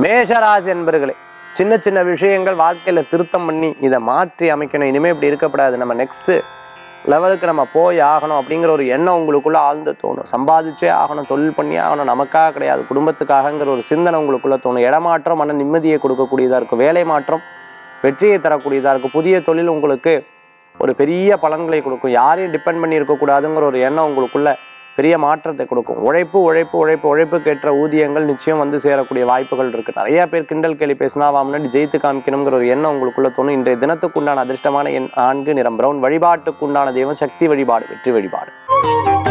மேஷராசி என்பர்களே சின்ன சின்ன விஷயங்கள் வாழ்க்கையில் திருத்தம் பண்ணி இதை மாற்றி அமைக்கணும் இனிமேல் இப்படி இருக்கக்கூடாது நம்ம நெக்ஸ்ட்டு லெவலுக்கு நம்ம போய் ஆகணும் அப்படிங்கிற ஒரு எண்ணம் உங்களுக்குள்ள ஆழ்ந்து தோணும் சம்பாதிச்சே ஆகணும் தொழில் பண்ணி ஆகணும் நமக்காக கிடையாது குடும்பத்துக்காகங்கிற ஒரு சிந்தனை உங்களுக்குள்ள தோணும் இடமாற்றம் மன நிம்மதியை கொடுக்கக்கூடியதாக இருக்கும் வேலை மாற்றம் வெற்றியை தரக்கூடியதாக இருக்கும் புதிய தொழில் உங்களுக்கு ஒரு பெரிய பலன்களை கொடுக்கும் யாரையும் டிபெண்ட் பண்ணி இருக்கக்கூடாதுங்கிற ஒரு எண்ணம் உங்களுக்குள்ள பெரிய மாற்றத்தை கொடுக்கும் உழைப்பு உழைப்பு உழைப்பு உழைப்புக்கு ஏற்ற ஊதியங்கள் நிச்சயம் வந்து சேரக்கூடிய வாய்ப்புகள் இருக்கு நிறைய பேர் கிண்டல் கேலி பேசினா அவன் முன்னாடி ஜெயித்து காமிக்கணுங்கிற ஒரு எண்ணம் உங்களுக்குள்ள தோணும் இன்றைய தினத்துக்குண்டான அதிர்ஷ்டமான எண் நான்கு நிறம் பிரவுன் வழிபாட்டுக்குண்டான தெய்வம் சக்தி வழிபாடு வெற்றி வழிபாடு